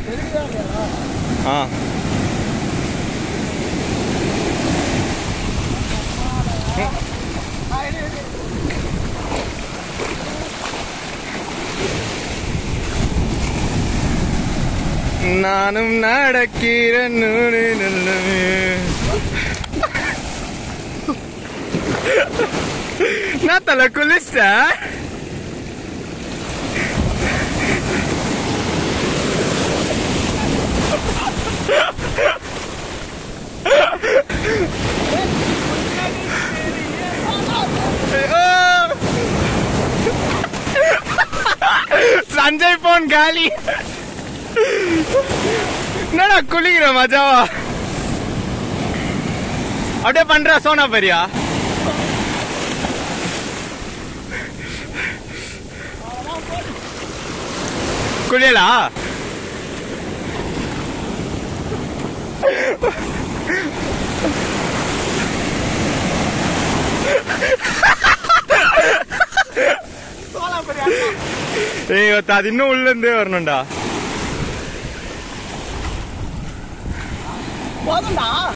ஆ நானும் நடக்கிற நூறு நல்லவே நான் தலை குளிச்சிட்ட சஞ்சய் போன் காலி என்னடா குளிக்கிற மஜாவா அப்படியே பண்ற சோனா பெரியா குளியலா ஏய் அது இன்னும் உள்ள இருந்தே வரணும்டா போதும்டா